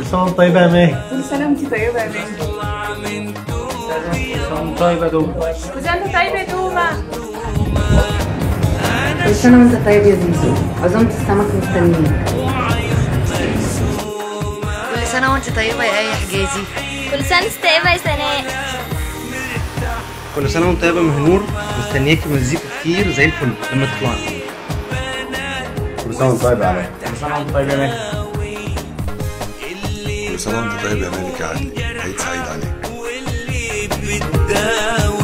سنة وانت طيبة يا ماهي كل سنة وانت طيبة يا بنتي كل سنة وانت طيبة يا دوب كل سنة وانت طيبة يا تومة كل سنة وانت طيب يا زيزو عزومة السمك مستنيين كل سنة وانت طيبة يا آية حجازي كل سنة وانت طيبة يا سناء كل سنة وانت طيبة يا مهنور مستنياكي مزيكا كتير زي الفل لما تطلعي كل سنة وانت طيب يا علاء كل سنة وانت طيبة يا ماهي كل سنة وانت طيب يا مالك يا عادل عيد سعيد عليك بتداوي